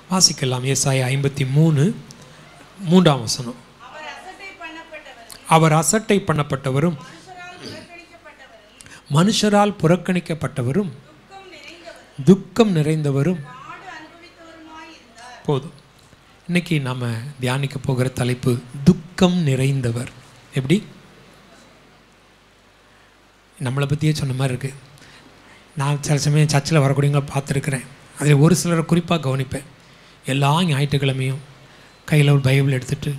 வாசிக்கலாம் ஏசாயா ஐம்பத்தி மூணு மூன்றாம் வசனம் அவர் அசட்டை பண்ணப்பட்டவர் அவர் அசட்டை பண்ணப்பட்டவரும் மனுஷரால் புறக்கணிக்கப்பட்டவரும் மனுஷரால் புறக்கணிக்கப்பட்டவரும் துக்கம் நிறைந்தவரும் துக்கம் நிறைந்தவரும் பாடு அனுபவித்தவருமாய் இருந்தார் போதும் இன்னைக்கு நாம் தியானிக்க போகிற தலைப்பு துக்கம் நிறைந்தவர் எப்படி நம்மளை பற்றியே சொன்ன மாதிரி இருக்குது நான் சில சமயம் சர்ச்சில் வரக்கூடியவங்கள பார்த்துருக்குறேன் அதில் ஒரு சிலரை குறிப்பாக கவனிப்பேன் எல்லா ஞாயிற்றுக்கிழமையும் கையில் ஒரு பைபிள் எடுத்துட்டு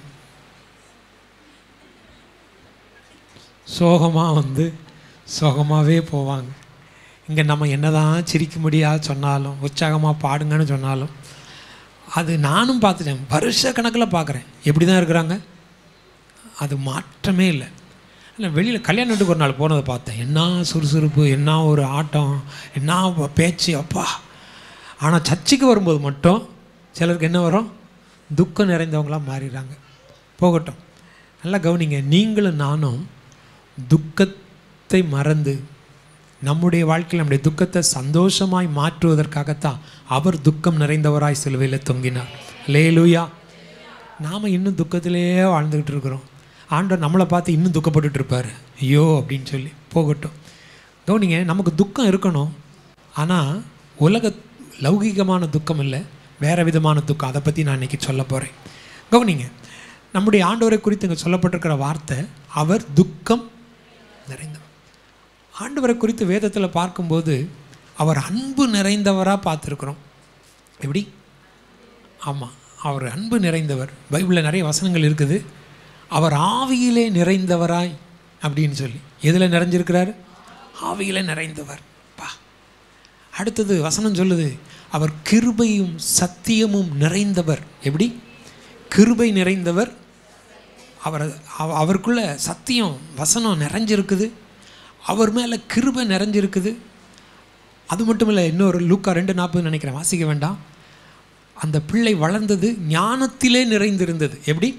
சோகமாக வந்து சோகமாகவே போவாங்க இங்கே நம்ம என்னதான் சிரிக்க முடியாது சொன்னாலும் உற்சாகமாக பாடுங்கன்னு சொன்னாலும் அது நானும் பார்த்துட்டேன் வருஷ கணக்கில் பார்க்குறேன் எப்படி தான் இருக்கிறாங்க அது மாற்றமே இல்லை இல்லை வெளியில் கல்யாண வீட்டுக்கு ஒரு நாள் போனதை பார்த்தேன் என்ன சுறுசுறுப்பு என்ன ஒரு ஆட்டம் என்ன பேச்சு அப்பா ஆனால் சர்ச்சுக்கு வரும்போது மட்டும் சிலருக்கு என்ன வரும் துக்கம் நிறைந்தவங்களாக மாறிடுறாங்க போகட்டும் நல்லா கவனிங்க நீங்களும் நானும் துக்கத்தை மறந்து நம்முடைய வாழ்க்கையில் நம்முடைய துக்கத்தை சந்தோஷமாய் மாற்றுவதற்காகத்தான் அவர் துக்கம் நிறைந்தவராய் சிலுவையில் தொங்கினார் லேலூயா நாம் இன்னும் துக்கத்திலேயே வாழ்ந்துக்கிட்டு இருக்கிறோம் ஆண்டவர் நம்மளை பார்த்து இன்னும் துக்கப்பட்டுட்டு இருப்பார் ஐயோ அப்படின்னு சொல்லி போகட்டும் கவனிங்க நமக்கு துக்கம் இருக்கணும் ஆனால் உலக லௌகிகமான துக்கம் இல்லை வேறு விதமான துக்கம் அதை பற்றி நான் இன்றைக்கி சொல்ல போகிறேன் கவனிங்க நம்முடைய ஆண்டவரை குறித்து இங்கே சொல்லப்பட்டிருக்கிற வார்த்தை அவர் துக்கம் நிறைந்தவர் ஆண்டவரை குறித்து வேதத்தில் பார்க்கும்போது அவர் அன்பு நிறைந்தவராக பார்த்துருக்குறோம் எப்படி ஆமாம் அவர் அன்பு நிறைந்தவர் பைபிளில் நிறைய வசனங்கள் இருக்குது அவர் ஆவியிலே நிறைந்தவராய் அப்படின்னு சொல்லி எதில் நிறைஞ்சிருக்கிறார் ஆவியிலே நிறைந்தவர் பா அடுத்தது வசனம் சொல்லுது அவர் கிருபையும் சத்தியமும் நிறைந்தவர் எப்படி கிருபை நிறைந்தவர் அவர் அவ- அவருக்குள்ள சத்தியம் வசனம் நிறைஞ்சிருக்குது அவர் மேலே கிருபை நிறைஞ்சிருக்குது அது மட்டும் இல்லை இன்னொரு லூக்கா ரெண்டு நாற்பது நினைக்கிறேன் வாசிக்க வேண்டாம் அந்த பிள்ளை வளர்ந்தது ஞானத்திலே நிறைந்திருந்தது எப்படி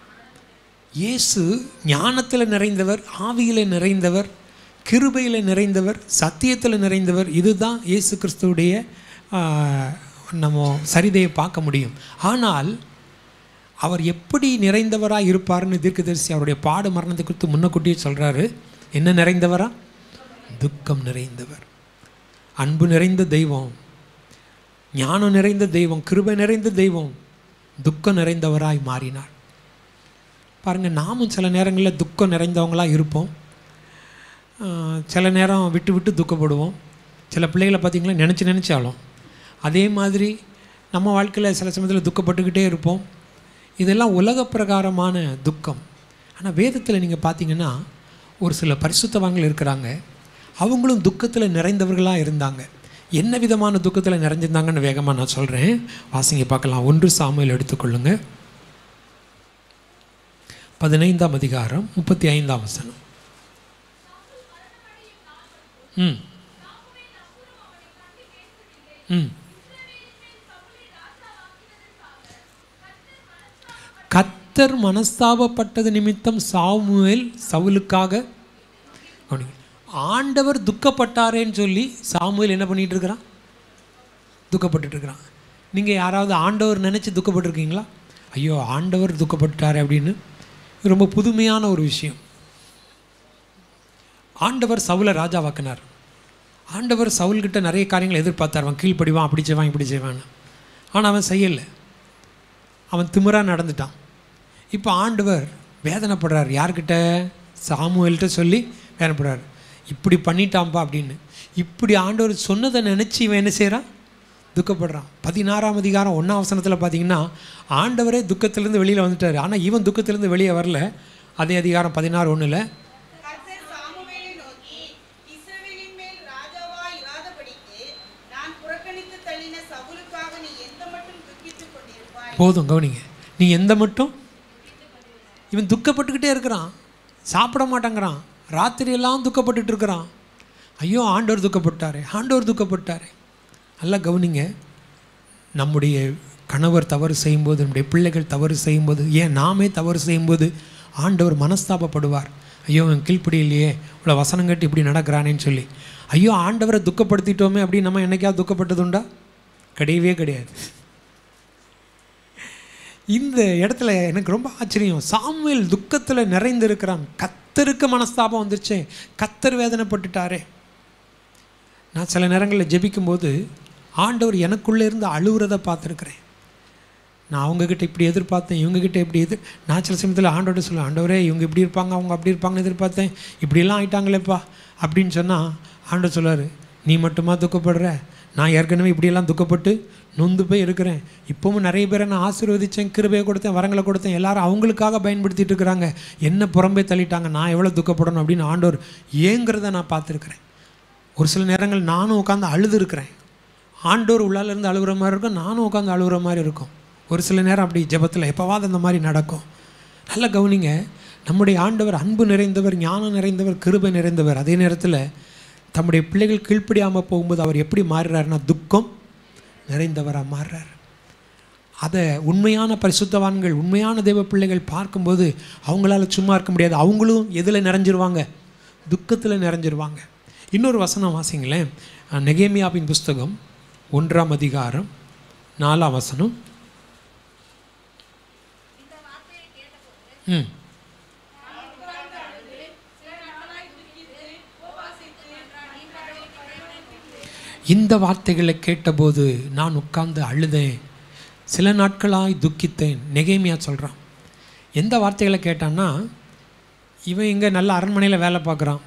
இயேசு ஞானத்தில் நிறைந்தவர் ஆவியிலே நிறைந்தவர் கிருபையில் நிறைந்தவர் சத்தியத்தில் நிறைந்தவர் இதுதான் இயேசு கிறிஸ்துவுடைய ஆ, நம்ம சரிதையை பார்க்க முடியும் ஆனால் அவர் எப்படி நிறைந்தவராக இருப்பார்னு தீர்க்கதரிசி அவருடைய பாடு மரணத்தை குறித்து முன்னக்கூட்டியே சொல்கிறாரு என்ன நிறைந்தவரா துக்கம் நிறைந்தவர் அன்பு நிறைந்த தெய்வம் ஞானம் நிறைந்த தெய்வம் கிருபை நிறைந்த தெய்வம் துக்கம் நிறைந்தவராய் மாறினார் பாருங்கள் நாமும் சில நேரங்களில் துக்கம் நிறைந்தவங்களாக இருப்போம் ஆஹ் சில நேரம் விட்டு விட்டு துக்கப்படுவோம் சில பிள்ளைகளை பார்த்திங்களா நினச்சி நினச்சாலும் அதே மாதிரி நம்ம வாழ்க்கையில் சில சமயத்தில் துக்கப்பட்டுக்கிட்டே இருப்போம் இதெல்லாம் உலக பிரகாரமான துக்கம் ஆனால் வேதத்தில் நீங்கள் பார்த்தீங்கன்னா ஒரு சில பரிசுத்தவான்கள் இருக்கிறாங்க அவங்களும் துக்கத்தில் நிறைந்தவர்களாக இருந்தாங்க என்ன விதமான துக்கத்தில் நிறைஞ்சிருந்தாங்கன்னு வேகமாக நான் சொல்கிறேன் வாசிங்க பார்க்கலாம் ஒன்று சாமுவேல் எடுத்துக்கொள்ளுங்க பதினைந்தாம் அதிகாரம் முப்பத்தி ஐந்தாம் வசனம் ம் ம் கத்தர் மனஸ்தாபப்பட்டது நிமித்தம் சாமுவேல் சவுலுக்காக கவனிங்க. ஆண்டவர் துக்கப்பட்டாரேன்னு சொல்லி சாமுவேல் என்ன பண்ணிட்டு இருக்கிறான் துக்கப்பட்டுட்டு இருக்கிறான் நீங்கள் யாராவது ஆண்டவர் நினச்சி துக்கப்பட்டிருக்கீங்களா ஐயோ ஆண்டவர் துக்கப்பட்டாரே அப்படின்னு இது ரொம்ப புதுமையான ஒரு விஷயம் ஆண்டவர் சவுலை ராஜாவாக்கினார் ஆண்டவர் சவுல்கிட்ட நிறைய காரியங்களை எதிர்பார்த்தார் அவன் கீழ்ப்படிவான் அப்படி செய்வான் இப்படி செய்வான்னு ஆனால் அவன் செய்யலை அவன் திமிரா நடந்துட்டான் இப்போ ஆண்டவர் வேதனைப்படுறார் யார்கிட்ட சாமுவேல்கிட்ட சொல்லி வேதனைப்படுறார் இப்படி பண்ணிட்டான்பா அப்படின்னு இப்படி ஆண்டவர் சொன்னதை நினச்சி இவன் என்ன செய்கிறான் துக்கப்படுறான் பதினாறாம் அதிகாரம் ஒன்றாம் வசனத்தில் பார்த்தீங்கன்னா ஆண்டவரே துக்கத்திலேருந்து வெளியில் வந்துட்டார் ஆனால் இவன் துக்கத்திலேருந்து வெளியே வரல அதே அதிகாரம் பதினாறு ஒன்றில் கர்த்தர் சாமுவேலை நோக்கி இஸ்ரவேலின் மேல் ராஜாவாய் இராதபடிக்கு நான் புறக்கணித்து தள்ளின சவுலுக்காக நீ எந்த மட்டும் துக்கித்துக் கொண்டிருப்பாய் போதும் கவனிங்க நீ எந்த மட்டும் இவன் துக்கப்பட்டுக்கிட்டே இருக்கிறான் சாப்பிட மாட்டேங்கிறான் ராத்திரியெல்லாம் துக்கப்பட்டுட்டு இருக்கிறான் ஐயோ ஆண்டவர் துக்கப்பட்டாரே ஆண்டவர் துக்கப்பட்டாரே நல்லா கவனிங்க நம்முடைய கணவர் தவறு செய்யும்போது நம்முடைய பிள்ளைகள் தவறு செய்யும்போது ஏன் நாமே தவறு செய்யும்போது ஆண்டவர் மனஸ்தாபப்படுவார் ஐயோ அவன் கீழ்ப்படியிலையே இவ்வளோ வசனம் கட்டி இப்படி நடக்கிறானேன்னு சொல்லி ஐயோ ஆண்டவரை துக்கப்படுத்திட்டோமே அப்படின்னு நம்ம என்னைக்காவது துக்கப்பட்டதுண்டா கிடையவே கிடையாது இந்த இடத்துல எனக்கு ரொம்ப ஆச்சரியம் சாமுவேல் துக்கத்தில் நிறைந்திருக்கிறான் கத்தருக்கு மனஸ்தாபம் வந்துருச்சே கத்தர் வேதனைப்பட்டுட்டாரே நான் சில நேரங்களில் ஜெபிக்கும்போது ஆண்டவர் எனக்குள்ளே இருந்து அழுகுறத பார்த்துருக்குறேன் நான் அவங்கக்கிட்ட இப்படி எதிர்பார்த்தேன் இவங்ககிட்ட இப்படி எதிர் நான் சில சமயத்தில் ஆண்டவர்கிட்ட சொல்லுவேன் ஆண்டவரே இவங்க இப்படி இருப்பாங்க அவங்க அப்படி இருப்பாங்கன்னு எதிர்பார்த்தேன் இப்படியெல்லாம் ஆயிட்டாங்களேப்பா அப்படின்னு சொன்னால் ஆண்டவர் சொல்லுவார் நீ மட்டுமா துக்கப்படுற நான் ஏற்கனவே இப்படியெல்லாம் துக்கப்பட்டு நொந்து போய் இருக்கிறேன் இப்போவும் நிறைய பேரை நான் ஆசீர்வதித்தேன் கிருபையை கொடுத்தேன் வரங்களை கொடுத்தேன் எல்லாரும் அவங்களுக்காக பயன்படுத்திட்டு இருக்கிறாங்க என்ன புறம்பே தள்ளிட்டாங்க நான் எவ்வளோ துக்கப்படணும் அப்படின்னு ஆண்டவர் ஏங்கிறத நான் பார்த்துருக்குறேன் ஒரு சில நேரங்கள் நானும் உட்காந்து அழுது இருக்கிறேன் ஆண்டோர் உள்ளால இருந்து அழுகுற மாதிரி இருக்கும் நானும் உட்காந்து அழுகுற மாதிரி இருக்கும் ஒரு சில நேரம் அப்படி ஜெபத்தில் எப்போவாது அந்த மாதிரி நடக்கும் நல்லா கவனிங்க நம்முடைய ஆண்டவர் அன்பு நிறைந்தவர் ஞானம் நிறைந்தவர் கிருபை நிறைந்தவர் அதே நேரத்தில் தம்முடைய பிள்ளைகள் கீழ்ப்படியாமல் போகும்போது அவர் எப்படி மாறுறாருன்னா துக்கம் நிறைந்தவராக மாறுறார் அதை உண்மையான பரிசுத்தவான்கள் உண்மையான தெய்வ பிள்ளைகள் பார்க்கும்போது அவங்களால சும்மா இருக்க முடியாது அவங்களும் எதில் நிறைஞ்சிருவாங்க துக்கத்தில் நிறைஞ்சிருவாங்க இன்னொரு வசனம் வாசிங்களேன் அஹ், நெகேமியாவின் புஸ்தகம் ஒன்றாம் அதிகாரம் நாலாம் வசனம் ம் இந்த வார்த்தைகளை கேட்டபோது நான் உட்கார்ந்து அழுதேன் சில நாட்களாய் துக்கித்தேன் நெகேமியா சொல்கிறான் எந்த வார்த்தைகளை கேட்டான்னா இவன் இங்கே நல்ல அரண்மனையில் வேலை பார்க்குறான்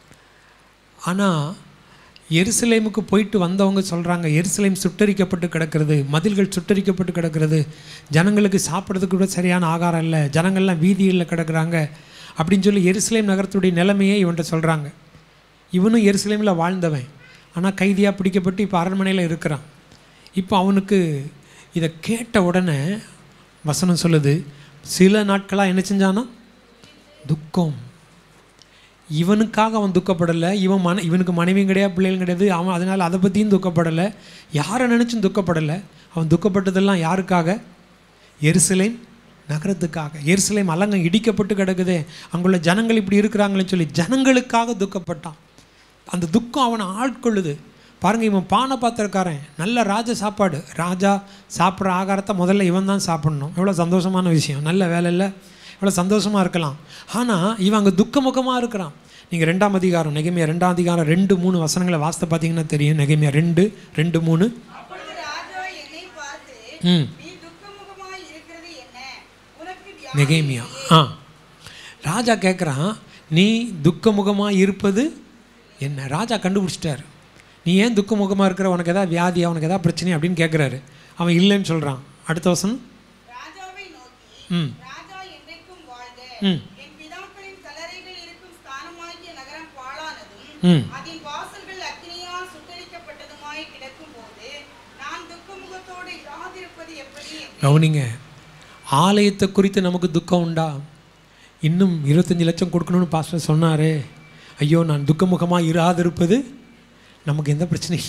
ஆனால் எருசலேமுக்கு போயிட்டு வந்தவங்க சொல்கிறாங்க எருசலேம் சுட்டரிக்கப்பட்டு கிடக்கிறது மதில்கள் சுட்டரிக்கப்பட்டு கிடக்கிறது ஜனங்களுக்கு சாப்பிட்றதுக்கு கூட சரியான ஆகாரம் இல்லை ஜனங்கள்லாம் வீதியில் கிடக்குறாங்க அப்படின்னு சொல்லி எருசலேம் நகரத்துடைய நிலைமையே இவன்கிட்ட சொல்கிறாங்க இவனும் எருசலேமில் வாழ்ந்தவன் ஆனால் கைதியாக பிடிக்கப்பட்டு இப்போ அரண்மனையில் இருக்கிறான் இப்போ அவனுக்கு இதை கேட்ட உடனே வசனம் சொல்லுது சில நாட்களாக என்ன செஞ்சானா துக்கம் இவனுக்காக அவன் துக்கப்படலை இவன் மன இவனுக்கு மனைவியும் கிடையாது பிள்ளைகளும் கிடையாது அவன் அதனால் அதை பற்றியும் துக்கப்படலை யாரை நினச்சும் துக்கப்படலை அவன் துக்கப்பட்டதெல்லாம் யாருக்காக எருசலேம் நகரத்துக்காக எருசலேம் அலங்கம் இடிக்கப்பட்டு கிடக்குதே அங்குள்ள ஜனங்கள் இப்படி இருக்கிறாங்களேன்னு சொல்லி ஜனங்களுக்காக துக்கப்பட்டான் அந்த துக்கம் அவனை ஆட்கொள்ளுது பாருங்கள் இவன் பானை பாத்திரக்காரன் நல்ல ராஜ சாப்பாடு ராஜா சாப்பிட்ற ஆகாரத்தை முதல்ல இவன் தான் சாப்பிட்ணும் எவ்வளோ சந்தோஷமான விஷயம் நல்ல வேலை இல்லை எவ்வளோ சந்தோஷமாக இருக்கலாம் ஆனால் இவன் அங்கே துக்கமுகமாக இருக்கிறான் நீங்கள் ரெண்டாம் அதிகாரம் நெகமியா ரெண்டாம் அதிகாரம் ரெண்டு மூணு வசனங்களை வாசித்து பார்த்தீங்கன்னா தெரியும் நெகமியா ரெண்டு ரெண்டு மூணு அப்பொழுது ராஜா என்னை பார்த்து ம் நீ துக்கமுகமாய் இருக்கிறது என்ன உனக்கு வியாதி நெகேமியா ஆ ராஜா கேட்குறான் நீ துக்கமுகமாக இருப்பது என்ன ராஜா கண்டுபிடிச்சிட்டாரு நீ ஏன் துக்கமுகமாக இருக்கிற உனக்கு எதாவது வியாதியா உனக்கு எதாவது பிரச்சனை அப்படின்னு கேட்குறாரு அவன் இல்லைன்னு சொல்கிறான் அடுத்த வசனம் ராஜாவை நோக்கி ம் ராஜா என்றைக்கும் வாழ்க ம் என் பிதாக்களின் கல்லறைகள் இருக்கும் ஸ்தானமாகிய நகரம் பாழானதும் ம் அதன் வாசல்கள் அக்னியால் சுட்டரிக்கப்பட்டதுமாய் கிடக்கும்போது நான் துக்கமுகத்தோடு இராதிருப்பது எப்படி கவனிங்க ஆலயத்தை குறித்து நமக்கு துக்கம் உண்டா இன்னும் இருபத்தஞ்சி லட்சம் கொடுக்கணும்னு பாஸ்டர் சொன்னாரே ஐயோ நான் துக்கமுகமாக இராதிருப்பது நமக்கு எந்த பிரச்சனையும்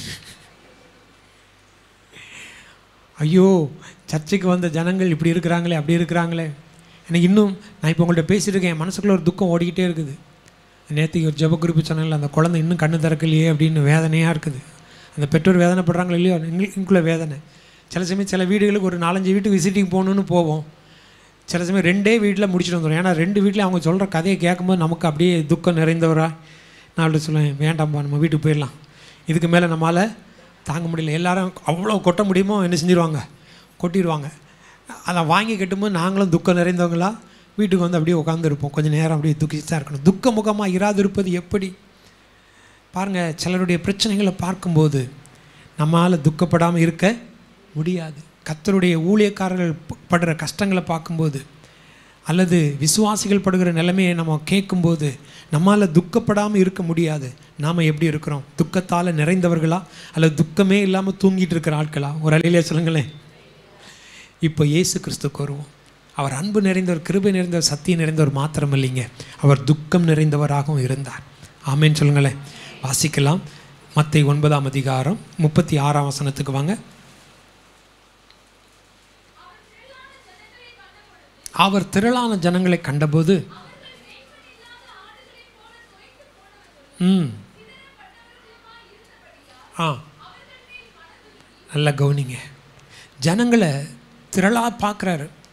ஐயோ சர்ச்சுக்கு வந்த ஜனங்கள் இப்படி இருக்கிறாங்களே அப்படி இருக்கிறாங்களே எனக்கு இன்னும் நான் இப்போ உங்கள்கிட்ட பேசிட்டு இருக்கேன் என் மனசுக்குள்ள ஒரு துக்கம் ஓடிக்கிட்டே இருக்குது நேற்றுக்கு ஒரு ஜெப குறிப்பு சொன்னால அந்த குழந்தை இன்னும் கண்ணு திறக்கலையே அப்படின்னு வேதனையாக இருக்குது அந்த பெற்றோர் வேதனைப்படுறாங்களோ இல்லையோ எங்களுக்குள்ள வேதனை சில சமயம் சில வீடுகளுக்கு ஒரு நாலஞ்சு வீட்டுக்கு விசிட்டிங் போகணுன்னு போவோம் சில சமயம் ரெண்டே வீட்டில் முடிச்சுட்டு வந்துடும் ஏன்னா ரெண்டு வீட்டில் அவங்க சொல்கிற கதையை கேட்கும்போது நமக்கு அப்படியே துக்கம் நிறைந்தவரா நான் அப்படி சொல்லுவேன் வேண்டாம்ப்பா நம்ம வீட்டுக்கு போயிடலாம் இதுக்கு மேலே நம்மளால் தாங்க முடியல எல்லாரும் அவ்வளோ கொட்ட முடியுமோ என்ன செஞ்சிருவாங்க கொட்டிடுவாங்க அதை வாங்கி கட்டும்போது நாங்களும் துக்கம் நிறைந்தவங்களா வீட்டுக்கு வந்து அப்படியே உட்காந்துருப்போம் கொஞ்சம் நேரம் அப்படியே துக்கிச்சு தான் இருக்கணும் துக்க முகமாக இராதிருப்பது எப்படி பாருங்கள் சிலருடைய பிரச்சனைகளை பார்க்கும்போது நம்மால் துக்கப்படாமல் இருக்க முடியாது கத்தருடைய ஊழியக்காரர்கள் ப- படுற கஷ்டங்களை பார்க்கும்போது அல்லது விசுவாசிகள் படுகிற நிலைமையை நம்ம கேட்கும்போது நம்மால் துக்கப்படாமல் இருக்க முடியாது நாம் எப்படி இருக்கிறோம் துக்கத்தால் நிறைந்தவர்களா அல்லது துக்கமே இல்லாமல் தூங்கிட்டு இருக்கிற ஆட்களா ஒரு அலையிலே சொல்லுங்களேன் இப்போ இயேசு கிறிஸ்துக்கு வருவோம் அவர் அன்பு நிறைந்தவர் கிருபை நிறைந்தவர் சத்தியம் நிறைந்தவர் மாத்திரம் இல்லைங்க அவர் துக்கம் நிறைந்தவராகவும் இருந்தார் ஆமேன்னு சொல்லுங்களேன் வாசிக்கலாம் மத்தை ஒன்பதாம் அதிகாரம் முப்பத்தி ஆறாம் வசனத்துக்கு வாங்க அவர் திரளான ஜனங்களை கண்டபோது ம் ஆ நல்லா கவனிங்க ஜனங்களை திரளாக பார்க்குறாரு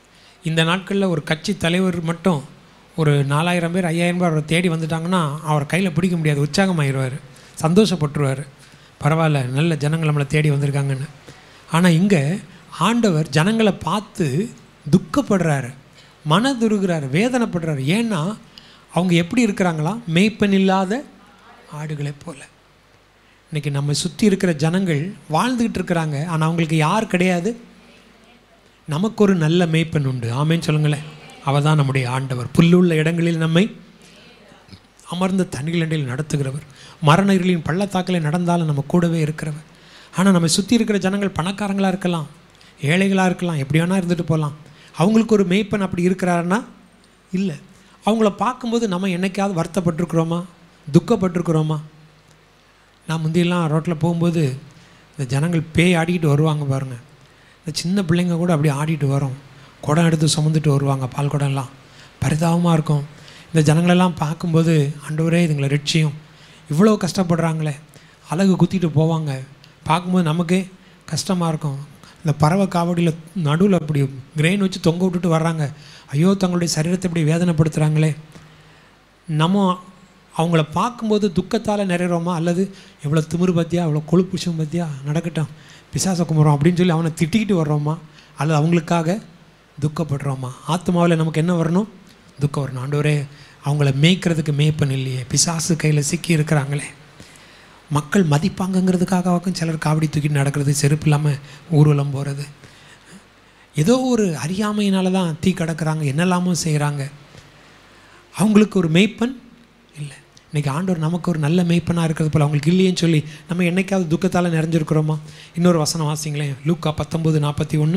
இந்த நாட்களில் ஒரு கட்சி தலைவர் மட்டும் ஒரு நாலாயிரம் பேர் ஐயாயிரம் பேர் அவரை தேடி வந்துட்டாங்கன்னா அவர் கையில் பிடிக்க முடியாது உற்சாகமாயிருவார் சந்தோஷப்பட்டுருவார் பரவாயில்ல நல்ல ஜனங்கள் நம்மளை தேடி வந்திருக்காங்கன்னு ஆனால் இங்கே ஆண்டவர் ஜனங்களை பார்த்து துக்கப்படுறாரு மனதுருகிறாரு வேதனைப்படுறாரு ஏன்னா அவங்க எப்படி இருக்கிறாங்களா மேய்ப்பன் இல்லாத ஆடுகளைப் போல இன்றைக்கி நம்ம சுற்றி இருக்கிற ஜனங்கள் வாழ்ந்துக்கிட்டு இருக்கிறாங்க ஆனால் அவங்களுக்கு யார் கிடையாது நமக்கு ஒரு நல்ல மேய்ப்பன் உண்டு ஆமேன்னு சொல்லுங்களேன் அவள் தான் நம்முடைய ஆண்டவர் புல்லுள்ள இடங்களில் நம்மை அமர்ந்த தண்ணிகளில் நடத்துகிறவர் மரண இருளின் பள்ளத்தாக்கில் நடந்தாலும் நம்ம கூடவே இருக்கிறவர் ஆனால் நம்ம சுற்றி இருக்கிற ஜனங்கள் பணக்காரங்களாக இருக்கலாம் ஏழைகளாக இருக்கலாம் எப்படி வேணால் இருந்துட்டு போகலாம் அவங்களுக்கு ஒரு மேய்ப்பன் அப்படி இருக்கிறாருன்னா இல்லை அவங்கள பார்க்கும்போது நம்ம என்னைக்காவது வருத்தப்பட்டிருக்கிறோமா துக்கப்பட்டிருக்கிறோமா நான் முந்தியெல்லாம் ரோட்டில் போகும்போது இந்த ஜனங்கள் பேய் ஆடிக்கிட்டு வருவாங்க பாருங்கள் இந்த சின்ன பிள்ளைங்க கூட அப்படியே ஆடிட்டு வரும் குடம் எடுத்து சுமந்துட்டு வருவாங்க பால் குடம்லாம் பரிதாபமாக இருக்கும் இந்த ஜனங்களெல்லாம் பார்க்கும்போது ஆண்டவரே இதுங்களை ரட்சியும் இவ்வளோ கஷ்டப்படுறாங்களே அழகு குத்திட்டு போவாங்க பார்க்கும்போது நமக்கே கஷ்டமாக இருக்கும் இந்த பறவை காவடியில் நடுவில் அப்படி கிரெயின் வச்சு தொங்க விட்டுட்டு வர்றாங்க ஐயோ தங்களுடைய சரீரத்தை இப்படி வேதனைப்படுத்துகிறாங்களே நம்ம அவங்கள பார்க்கும்போது துக்கத்தால் நிறைகிறோமா அல்லது எவ்வளோ திமிரு பத்தியா எவ்வளோ கொழுப்புஷம் பத்தியா நடக்கட்டும் பிசாச கும்பிட்றோம் அப்படின்னு சொல்லி அவனை திட்டிக்கிட்டு வர்றோமா அல்லது அவங்களுக்காக துக்கப்படுறோமா ஆத்மாவில் நமக்கு என்ன வரணும் துக்கம் வரணும் ஆண்டவரே அவங்கள மேய்க்கிறதுக்கு மேய்ப்பன் இல்லையே பிசாசு கையில் சிக்கி இருக்கிறாங்களே மக்கள் மதிப்பாங்கங்கிறதுக்காகவும் சிலர் காவடி தூக்கிட்டு நடக்கிறது செருப்பு இல்லாமல் ஊர்வலம் போகிறது ஏதோ ஒரு அறியாமையினால தான் தீ கடக்கிறாங்க என்னெல்லாமோ செய்கிறாங்க அவங்களுக்கு ஒரு மெய்ப்பன் இல்லை இன்றைக்கி ஆண்டவர் நமக்கு ஒரு நல்ல மெய்ப்பனாக இருக்கிறது போல் அவங்களுக்கு இல்லையேன்னு சொல்லி நம்ம என்னைக்காவது துக்கத்தால் நிறைஞ்சிருக்கிறோமா இன்னொரு வசனம் வாசிங்களேன் லூக்கா பத்தொம்பது நாற்பத்தி ஒன்று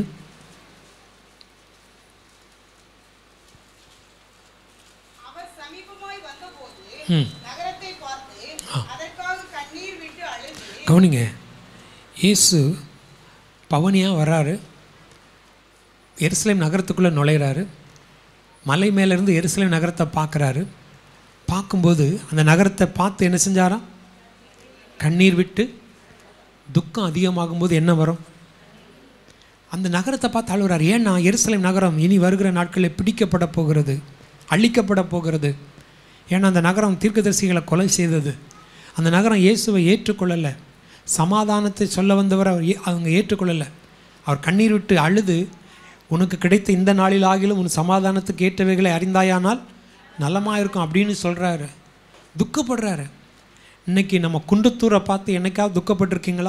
அவர் சமீபமாய் வந்தபோது ம் நகரத்தை பார்த்து அதற்காக கண்ணீர் விட்டு அழுது கவனிங்க இயேசு பவனியாக வர்றாரு எருசலேம் நகரத்துக்குள்ளே நுழையிறாரு மலை மேலேருந்து எருசலேம் நகரத்தை பார்க்குறாரு பார்க்கும்போது அந்த நகரத்தை பார்த்து என்ன செஞ்சாராம் கண்ணீர் விட்டு துக்கம் அதிகமாகும்போது என்ன வரும் அந்த நகரத்தை பார்த்து அழுகிறார் ஏன்னா எருசலேம் நகரம் இனி வருகிற நாட்களில் பிடிக்கப்பட போகிறது அழிக்கப்பட போகிறது ஏன்னா அந்த நகரம் தீர்க்கதரிசிகளை கொலை செய்தது அந்த நகரம் இயேசுவை ஏற்றுக்கொள்ளலை சமாதானத்தை சொல்ல வந்தவர் அவர் ஏ- அவங்க ஏற்றுக்கொள்ளலை அவர் கண்ணீர் விட்டு அழுது உனக்கு கிடைத்த இந்த நாளில் ஆகிலும் உன் சமாதானத்துக்கு ஏற்றவைகளை அறிந்தாயானால் நலமாக இருக்கும் அப்படின்னு சொல்கிறாரு துக்கப்படுறாரு இன்னைக்கு நம்ம குண்டத்தூரை பார்த்து என்னைக்காவது துக்கப்பட்டிருக்கீங்களா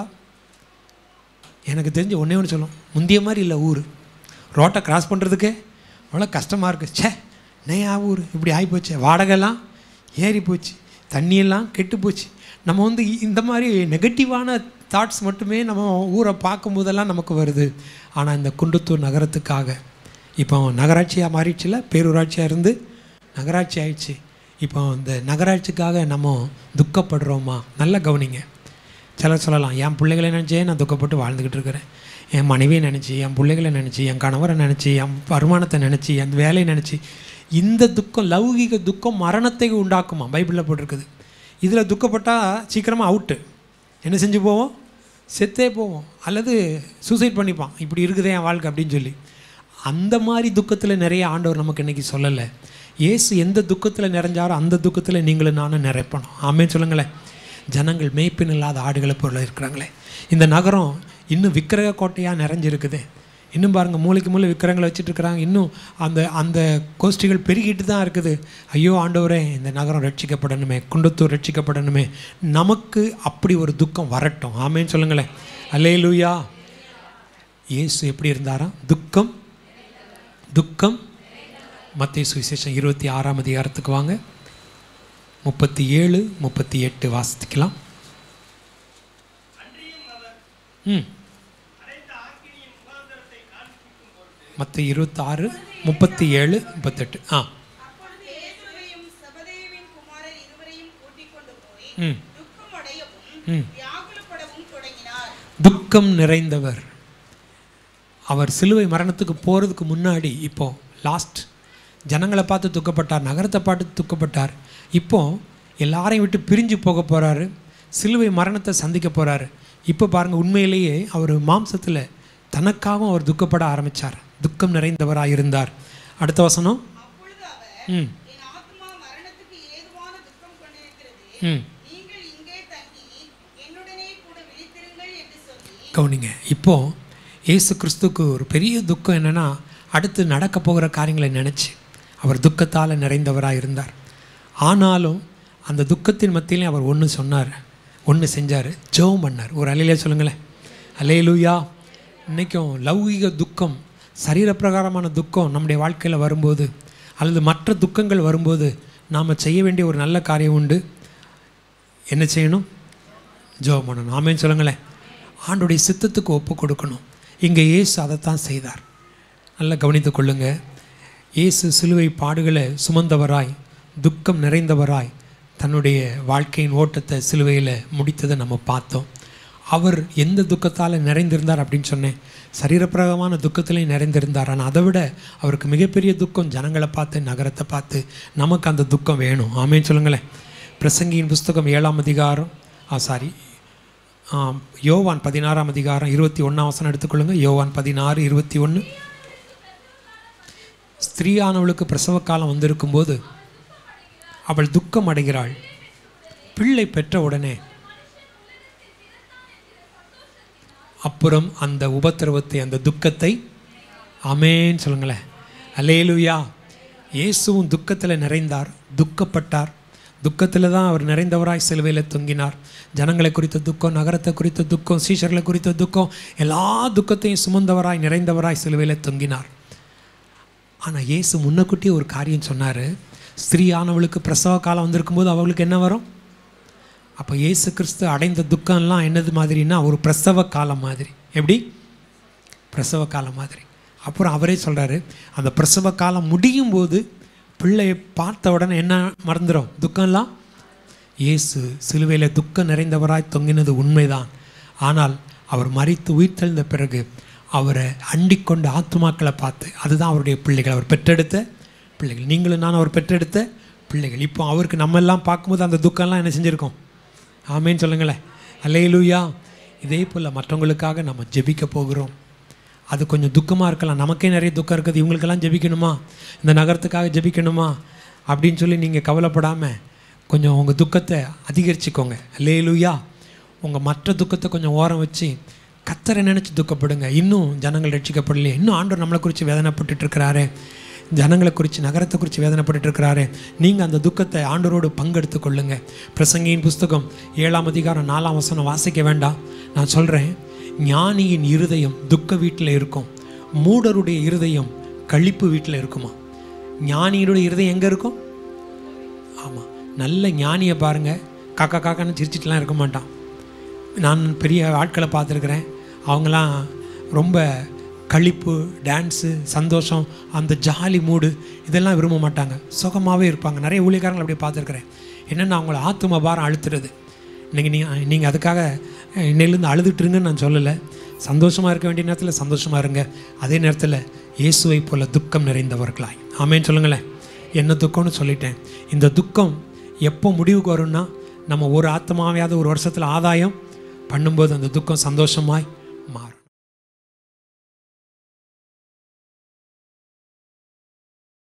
எனக்கு தெரிஞ்ச ஒன்றே ஒன்று சொல்லும் முந்திய மாதிரி இல்லை ஊர் ரோட்டை கிராஸ் பண்ணுறதுக்கே அவ்வளோ கஷ்டமாக இருக்குது ச்சே நையா ஊர் இப்படி ஆகிப்போச்சு வாடகைலாம் ஏறி போச்சு தண்ணியெல்லாம் கெட்டு போச்சு நம்ம வந்து இ- இந்த மாதிரி நெகட்டிவான தாட்ஸ் மட்டுமே நம்ம ஊரை பார்க்கும்போதெல்லாம் நமக்கு வருது ஆனால் இந்த குண்டத்தூர் நகரத்துக்காக இப்போ நகராட்சியாக மாறிடுச்சுல பேரூராட்சியாக இருந்து நகராட்சி ஆயிடுச்சு இப்போ இந்த நகராட்சிக்காக நம்ம துக்கப்படுறோமா நல்லா கவனிங்க சிலர் சொல்லலாம் என் பிள்ளைகளை நினச்சே நான் துக்கப்பட்டு வாழ்ந்துக்கிட்டு இருக்கிறேன் என் மனைவியை நினச்சி என் பிள்ளைகளை நினச்சி என் கணவரை நினச்சி என் வருமானத்தை நினச்சி என் வேலையை நினச்சி இந்த துக்கம் லௌகிக துக்கம் மரணத்தை உண்டாக்குமா பைபிளில் போட்டிருக்குது இதில் துக்கப்பட்டால் சீக்கிரமாக அவுட்டு என்ன செஞ்சு போவோம் செத்தே போவோம் அல்லது சூசைட் பண்ணிப்பான் இப்படி இருக்குதே என் வாழ்க்கை அப்படின்னு சொல்லி அந்த மாதிரி துக்கத்தில் நிறைய ஆண்டவர் நமக்கு இன்றைக்கி சொல்லலை இயேசு எந்த துக்கத்தில் நிறைஞ்சாரோ அந்த துக்கத்தில் நீங்களும் நானும் நிறைப்பணும் ஆமே சொல்லுங்களேன் ஜனங்கள் மேய்ப்பின் இல்லாத ஆடுகளை போல இருக்கிறாங்களே இந்த நகரம் இன்னும் விக்கிரக கோட்டையாக நிறைஞ்சிருக்குது இன்னும் பாருங்கள் மூளைக்கு மூளை விக்கிரங்களை வச்சுட்டு இருக்கிறாங்க இன்னும் அந்த அந்த கோஷ்டிகள் பெருகிட்டு தான் இருக்குது ஐயோ ஆண்டவரே இந்த நகரம் ரட்சிக்கப்படணுமே குண்டத்தூர் ரட்சிக்கப்படணுமே நமக்கு அப்படி ஒரு துக்கம் வரட்டும் ஆமேன்னு சொல்லுங்களேன் அல்லேலூயா இயேசு எப்படி இருந்தாராம் துக்கம் துக்கம் மத்திய சுவிசேஷம் இருபத்தி ஆறாம் அதிகாரத்துக்கு வாங்க முப்பத்தி ஏழு முப்பத்தி எட்டு வாசிக்கலாம் ம் மற்ற இருபத்தாறு முப்பத்தி ஏழு முப்பத்தெட்டு ஆ அப்பொழுது பேதுருவையும் செபதேயுவின் குமாரர் இருவரையும் கூட்டிக் கொண்டு போய் ம் துக்கமடையவும் ம் வியாகுலப்படவும் தொடங்கினார் துக்கம் நிறைந்தவர் அவர் சிலுவை மரணத்துக்கு போகிறதுக்கு முன்னாடி இப்போ லாஸ்ட் ஜனங்களை பார்த்து துக்கப்பட்டார் நகரத்தை பார்த்து துக்கப்பட்டார் இப்போ எல்லாரையும் விட்டு பிரிஞ்சு போக போகிறாரு சிலுவை மரணத்தை சந்திக்க போகிறாரு இப்போ பாருங்கள் உண்மையிலேயே அவர் மாம்சத்தில் தனக்காகவும் அவர் துக்கப்பட ஆரம்பித்தார் துக்கம் நிறைந்தவராய் இருந்தார் அடுத்த வசனம் அப்பொழுது அவர் ம் என் ஆத்மா மரணத்துக்கு ஏதுவான துக்கம் கொண்டிருக்கிறது ம் நீங்கள் இங்கே தங்கி என்னுடனே கூட விழித்திருங்கள் என்று சொல்லி கவனிங்க இப்போ இயேசு கிறிஸ்துக்கு ஒரு பெரிய துக்கம் என்னன்னா அடுத்து நடக்க போகிற காரியங்களை நினச்சி அவர் துக்கத்தால் நிறைந்தவராக இருந்தார் ஆனாலும் அந்த துக்கத்தின் மத்தியிலே அவர் ஒன்று சொன்னார் ஒன்று செஞ்சார் ஜெபம் பண்ணார் ஒரு அலையிலே சொல்லுங்களேன் அலையிலுயா இன்றைக்கும் லௌகிக துக்கம் சரீரப்பிரகாரமான துக்கம் நம்முடைய வாழ்க்கையில் வரும்போது அல்லது மற்ற துக்கங்கள் வரும்போது நாம் செய்ய வேண்டிய ஒரு நல்ல காரியம் உண்டு என்ன செய்யணும் ஜெபம் பண்ணணும் ஆமேன்னு சொல்லுங்களேன் ஆண்டுடைய சித்தத்துக்கு ஒப்பு கொடுக்கணும் இங்கே இயேசு அதைத்தான் செய்தார் நல்லா கவனித்துக் கொள்ளுங்க இயேசு சிலுவை பாடுகளை சுமந்தவராய் துக்கம் நிறைந்தவராய் தன்னுடைய வாழ்க்கையின் ஓட்டத்தை சிலுவையில் முடித்ததை நம்ம பார்த்தோம் அவர் எந்த துக்கத்தால் நிறைந்திருந்தார் அப்படின்னு சொன்னேன் சரீரப்பிரகமான துக்கத்திலையும் நிறைந்திருந்தார் ஆனால் அதை விட அவருக்கு மிகப்பெரிய துக்கம் ஜனங்களை பார்த்து நகரத்தை பார்த்து நமக்கு அந்த துக்கம் வேணும் ஆமேன்னு சொல்லுங்களேன் பிரசங்கியின் புஸ்தகம் ஏழாம் அதிகாரம் ஆ சாரி ஆம், யோவான் பதினாறாம் அதிகாரம் இருபத்தி ஒன்றாம் வசனம் எடுத்துக்கொள்ளுங்க யோவான் பதினாறு இருபத்தி ஒன்று ஸ்திரீயானவளுக்கு பிரசவ காலம் வந்திருக்கும்போது அவள் துக்கம் அடைகிறாள் பிள்ளை பெற்ற உடனே அப்புறம் அந்த உபத்திரவத்தை அந்த துக்கத்தை அமேன்னு சொல்லுங்களேன் அலேலுயா இயேசுவும் துக்கத்தில் நிறைந்தார் துக்கப்பட்டார் துக்கத்தில் தான் அவர் நிறைந்தவராய் சிலுவையில் தொங்கினார் ஜனங்களை குறித்த துக்கம் நகரத்தை குறித்த துக்கம் சீஷர்களை குறித்த துக்கம் எல்லா துக்கத்தையும் சுமந்தவராய் நிறைந்தவராய் சிலுவையில் தொங்கினார் ஆனால் இயேசு முன்னக்கூட்டி ஒரு காரியம் சொன்னார் ஸ்திரீயானவளுக்கு பிரசவ காலம் வந்திருக்கும்போது அவளுக்கு என்ன வரும் அப்போ இயேசு கிறிஸ்து அடைந்த துக்கம்லாம் என்னது மாதிரின்னா ஒரு பிரசவ காலம் மாதிரி எப்படி பிரசவ காலம் மாதிரி அப்புறம் அவரே சொல்கிறாரு அந்த பிரசவ காலம் முடியும் போது பிள்ளையை பார்த்த உடனே என்ன மறந்துடும் துக்கம்லாம் இயேசு சிலுவையில் துக்கம் நிறைந்தவராய் தொங்கினது உண்மைதான் ஆனால் அவர் மறித்து உயிர்த்தெழுந்த பிறகு அவரை அண்டிக் கொண்ட ஆத்துமாக்களை பார்த்து அதுதான் அவருடைய பிள்ளைகள் அவர் பெற்றெடுத்த பிள்ளைகள் நீங்களும் நான் அவர் பெற்றெடுத்த பிள்ளைகள் இப்போ அவருக்கு நம்ம எல்லாம் பார்க்கும்போது அந்த துக்கம்லாம் என்ன செஞ்சுருக்கோம் ஆமேன்னு சொல்லுங்களேன் அல்லேலூயா இதே போல் மற்றவங்களுக்காக நம்ம ஜெபிக்க போகிறோம் அது கொஞ்சம் துக்கமாக இருக்கலாம் நமக்கே நிறைய துக்கம் இருக்குது இவங்களுக்கெல்லாம் ஜெபிக்கணுமா இந்த நகரத்துக்காக ஜெபிக்கணுமா அப்படின்னு சொல்லி நீங்கள் கவலைப்படாமல் கொஞ்சம் உங்கள் துக்கத்தை அதிகரிச்சுக்கோங்க லேலுயா உங்கள் மற்ற துக்கத்தை கொஞ்சம் ஓரம் வச்சு கத்தரை நினச்சி துக்கப்படுங்க இன்னும் ஜனங்கள் ரட்சிக்கப்படலையே இன்னும் ஆண்டவர் நம்மளை குறித்து வேதனைப்பட்டுட்டு இருக்கிறாரு ஜனங்களை குறித்து நகரத்தை குறித்து வேதனைப்பட்டுட்டு இருக்கிறாரு நீங்கள் அந்த துக்கத்தை ஆண்டவரோடு பங்கெடுத்து கொள்ளுங்க பிரசங்கியின் புஸ்தகம் ஏழாம் அதிகாரம் நாலாம் வசனம் வாசிக்க வேண்டாம் நான் சொல்கிறேன் ஞானியின் இருதயம் துக்க வீட்டில் இருக்கும் மூடருடைய இருதயம் கழிப்பு வீட்டில் இருக்குமா ஞானியினுடைய இருதயம் எங்கே இருக்கும் ஆமாம் நல்ல ஞானியை பாருங்கள் காக்கா காக்கான்னு சிரிச்சிட்டுலாம் இருக்க மாட்டான் நான் பெரிய ஆட்களை பார்த்துருக்குறேன் அவங்களாம் ரொம்ப களிப்பு டான்ஸு சந்தோஷம் அந்த ஜாலி மூடு இதெல்லாம் விரும்ப மாட்டாங்க சுகமாகவே இருப்பாங்க நிறைய ஊழியக்காரங்களை அப்படியே பார்த்துருக்குறேன் என்னென்னா அவங்கள ஆத்தும பாரம் அழுத்துறது இன்றைக்கி நீங்கள் நீங்கள் அதுக்காக அஹ், இன்னையிலேருந்து அழுதுட்டுருங்கன்னு நான் சொல்லலை சந்தோஷமாக இருக்க வேண்டிய நேரத்தில் சந்தோஷமாக இருங்க அதே நேரத்தில் இயேசுவை போல துக்கம் நிறைந்தவர்களாய் ஆமேன்னு சொல்லுங்களேன் என்ன துக்கம்னு சொல்லிட்டேன் இந்த துக்கம் எப்போ முடிவுக்கு வரும்னா நம்ம ஒரு ஆத்மாவையாவது ஒரு வருஷத்தில் ஆதாயம் பண்ணும்போது அந்த துக்கம் சந்தோஷமாய் மாறும்